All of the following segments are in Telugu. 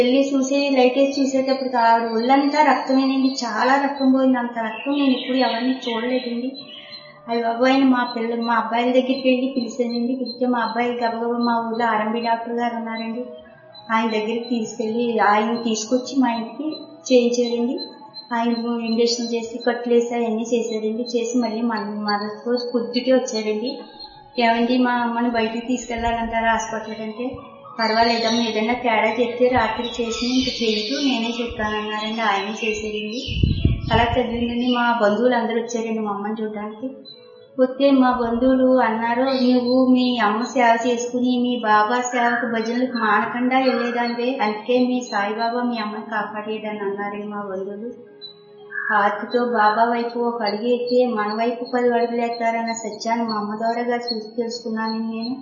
వెళ్ళి చూసి లైట్ వేసి చూసేటప్పుడు ఆవిడ ఒళ్ళంతా రక్తమేనండి చాలా రక్తం పోయింది అంత రక్తం నేను ఇప్పుడు ఎవరిని చూడలేదండి అవి బాబాయ్ మా పిల్ల మా అబ్బాయిల దగ్గరికి వెళ్ళి పిలిచానండి పిలిస్తే మా అబ్బాయి గబగబా మా ఊళ్ళో ఆర్ఎంబి డాక్టర్ గారు ఉన్నారండి ఆయన దగ్గరికి తీసుకెళ్ళి ఆయన తీసుకొచ్చి మా ఇంటికి చేయించారండి ఆయన ఇంజక్షన్ చేసి కట్లేసి అవన్నీ చేశారండి చేసి మళ్ళీ మన మనతో పొద్దుటే వచ్చారండి ఏమండి మా అమ్మని బయటికి తీసుకెళ్ళాలంటారా హాస్పిటల్ అంటే పర్వాలేదమ్మా ఏదైనా తేడా చెప్తే రాత్రి చేసి ఇంక చేయదు నేనే చెప్తానన్నారండి ఆయన చేసేయండి అలా చదివిందండి మా బంధువులు అందరూ వచ్చారండి మా అమ్మని చూడడానికి వస్తే మా బంధువులు అన్నారు నువ్వు మీ అమ్మ సేవ చేసుకుని మీ బాబా సేవకు భజనలకు మానకుండా వెళ్ళేదానివే అందుకే మీ సాయిబాబా మీ అమ్మని కాపాడేదని అన్నారండి మా బంధువులు ఆర్తితో బాబా వైపు ఒక అడుగు ఎత్తే మన వైపు పది అడుగులు ఎత్తారన్న సత్యాన్ని మా అమ్మ ద్వారాగా చూసి తెలుసుకున్నాను నేను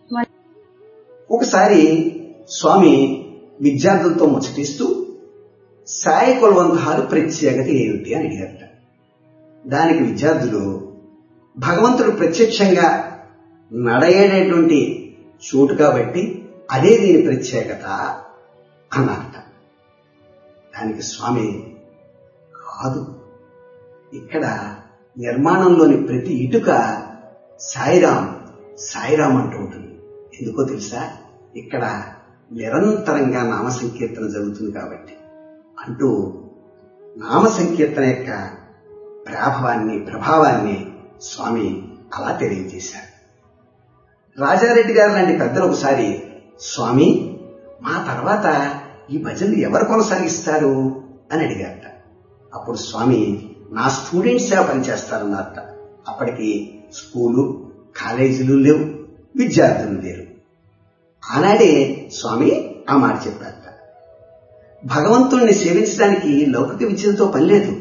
ఒకసారి స్వామి విద్యార్థులతో ముచ్చటిస్తూ సాయి కులవంతాలు ప్రత్యేకత ఏమిటి అని అడిగారట దానికి విద్యార్థులు భగవంతుడు ప్రత్యక్షంగా నడయేటటువంటి చోటు కాబట్టి అదే దీని ప్రత్యేకత అన్నారట దానికి స్వామి కాదు ఇక్కడ నిర్మాణంలోని ప్రతి ఇటుక సాయిరాం సాయిరాం అంటూ ఉంటుంది ఎందుకో తెలుసా ఇక్కడ నిరంతరంగా నామ సంకీర్తన జరుగుతుంది కాబట్టి అంటూ నామ సంకీర్తన యొక్క ప్రాభవాన్ని ప్రభావాన్ని స్వామి అలా తెలియజేశారు రాజారెడ్డి గారు లాంటి పెద్దలు ఒకసారి స్వామి మా తర్వాత ఈ భజనలు ఎవరు కొనసాగిస్తారు అని అడిగారట అప్పుడు స్వామి నా స్టూడెంట్సే పనిచేస్తారన్నారట అప్పటికి స్కూలు కాలేజీలు లేవు విద్యార్థులు లేరు ఆనాడే స్వామి ఆ మాట చెప్పారట భగవంతుణ్ణి సేవించడానికి లౌకిక విద్యలతో పని లేదు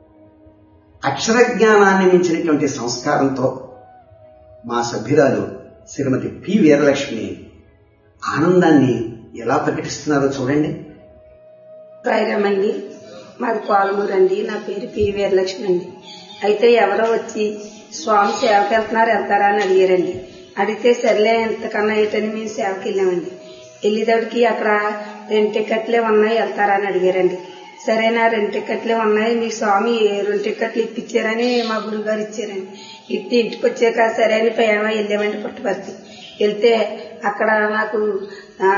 అక్షర జ్ఞానాన్ని మించినటువంటి సంస్కారంతో మా సభ్యురాలు శ్రీమతి పి వీరలక్ష్మి ఆనందాన్ని ఎలా ప్రకటిస్తున్నారో చూడండి సాయిరామండి మాది పాలమూరు అండి నా పేరు పి వీరలక్ష్మి అండి అయితే ఎవరో వచ్చి స్వామి సేవకి వెళ్తున్నారు వెళ్తారా అని అడిగారండి అడిగితే సర్లే ఎంతకన్నా ఏంటని మేము సేవకి వెళ్ళామండి వెళ్ళేటప్పటికి అక్కడ రెండు టికెట్లే ఉన్నాయి వెళ్తారా అని అడిగారండి సరేనా రెండు టికెట్లే ఉన్నాయి మీ స్వామి రెండు టికెట్లు ఇప్పించారని మా గురువు గారు ఇచ్చారండి ఇట్టి ఇంటికి వచ్చాక సరే అని ప్రేమ వెళ్ళామండి పుట్టపర్తి వెళ్తే అక్కడ నాకు ఆ,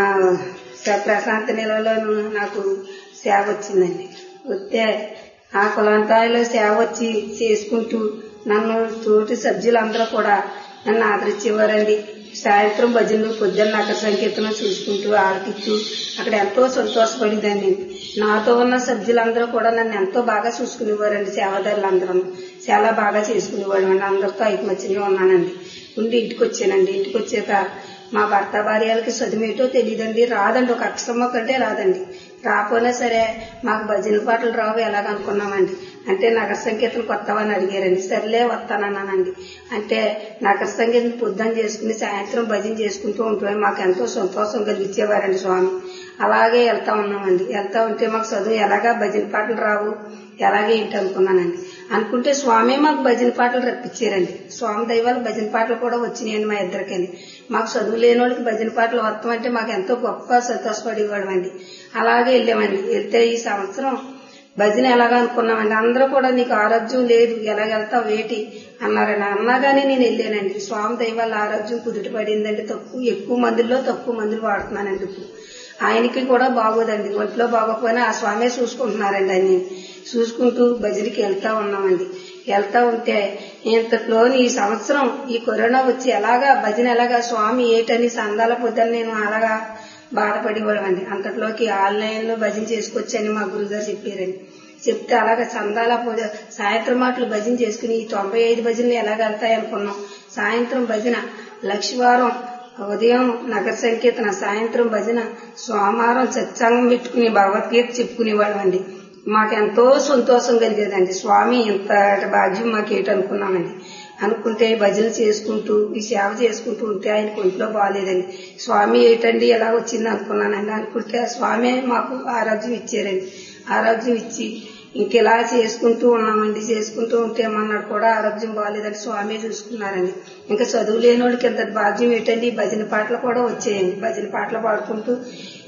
స- ప్రశాంత నిలవలోను నాకు సేవ వచ్చిందండి వస్తే ఆ కులంతాయిలో సేవ వచ్చి చేసుకుంటూ నన్ను తోటి సభ్యులందరూ కూడా నన్ను ఆదరించేవారండి సాయంత్రం భజనలు పొద్దున్న అక్కడ సంకీర్తన చూసుకుంటూ ఆలకిస్తూ అక్కడ ఎంతో సంతోషపడిందండి నాతో ఉన్న సభ్యులందరూ కూడా నన్ను ఎంతో బాగా చూసుకునేవారండి సేవాదారులందరూ చాలా బాగా చేసుకునేవాడు అండి అందరితో ఐకమత్యంగా ఉన్నానండి ఉండి ఇంటికి వచ్చానండి ఇంటికి వచ్చాక మా భర్త భార్యలకి చదివేటో తెలియదండి రాదండి ఒక అక్షరమ్మ కంటే రాదండి రాకపోయినా సరే మాకు భజన పాటలు రావు ఎలాగనుకున్నామండి అంటే నగర సంగీతం కొత్తవని అడిగారండి సర్లే వస్తానన్నానండి అంటే నగర సంగీతం పొద్దున చేసుకుని సాయంత్రం భజన చేసుకుంటూ ఉంటాం మాకు ఎంతో సంతోషం కలిగించేవారండి స్వామి అలాగే వెళ్తా ఉన్నామండి వెళ్తా ఉంటే మాకు చదువు ఎలాగా భజన పాటలు రావు ఎలాగే ఏంటి అనుకున్నానండి అనుకుంటే స్వామి మాకు భజన పాటలు రప్పించారండి స్వామి దైవాలు భజన పాటలు కూడా వచ్చినాయండి మా ఇద్దరికని మాకు చదువు లేని వాళ్ళకి భజన పాటలు వస్తామంటే మాకు ఎంతో గొప్ప సంతోషపడేవాడు అండి అలాగే వెళ్ళామండి వెళ్తే ఈ సంవత్సరం భజన ఎలాగా అనుకున్నామండి అందరూ కూడా నీకు ఆరోగ్యం లేదు ఎలాగెళ్తావు వేటి అన్నారండి అన్నాగానే నేను వెళ్ళానండి స్వామి దైవాల ఆరోగ్యం కుదుట పడిందండి తక్కువ ఎక్కువ మందిలో తక్కువ మందులు వాడుతున్నానండి ఇప్పుడు ఆయనకి కూడా బాగోదండి ఒంట్లో బాగోకపోయినా ఆ స్వామే చూసుకుంటున్నారండి అన్ని చూసుకుంటూ భజనకి వెళ్తా ఉన్నామండి వెళ్తా ఉంటే ఇంతలో ఈ సంవత్సరం ఈ కరోనా వచ్చి ఎలాగా భజన ఎలాగా స్వామి ఏటని సందాల పొద్దున నేను అలాగా బాధపడేవాళ్ళమండి అంతట్లోకి ఆన్లైన్ లో భజన చేసుకొచ్చని మా గురుగారు చెప్పారండి చెప్తే అలాగ చందాల పూజ సాయంత్రం మాటలు భజన చేసుకుని ఈ తొంభై ఐదు భజనలు ఎలాగ వెళ్తాయి అనుకున్నాం సాయంత్రం భజన లక్షవారం ఉదయం నగర సంకీర్తన సాయంత్రం భజన సోమవారం సత్సంగం పెట్టుకుని భగవద్గీత చెప్పుకునేవాళ్ళం అండి మాకెంతో సంతోషం కలిగేదండి స్వామి ఇంత భాగ్యం మాకేటి అనుకున్నామండి అనుకుంటే భజన చేసుకుంటూ ఈ సేవ చేసుకుంటూ ఉంటే ఆయన ఒంట్లో బాగాలేదండి స్వామి ఏంటండి ఎలా వచ్చింది అనుకున్నానండి అనుకుంటే ఆ స్వామి మాకు ఆరోగ్యం ఇచ్చారండి ఆరోగ్యం ఇచ్చి ఇంకెలా చేసుకుంటూ ఉన్నామండి చేసుకుంటూ ఉంటే ఏమన్నాడు కూడా ఆరోగ్యం బాగాలేదండి స్వామి చూసుకున్నారండి ఇంకా చదువు లేని వాళ్ళకి ఇంత భాగ్యం ఏంటండి భజన పాటలు కూడా వచ్చాయండి భజన పాటలు పాడుకుంటూ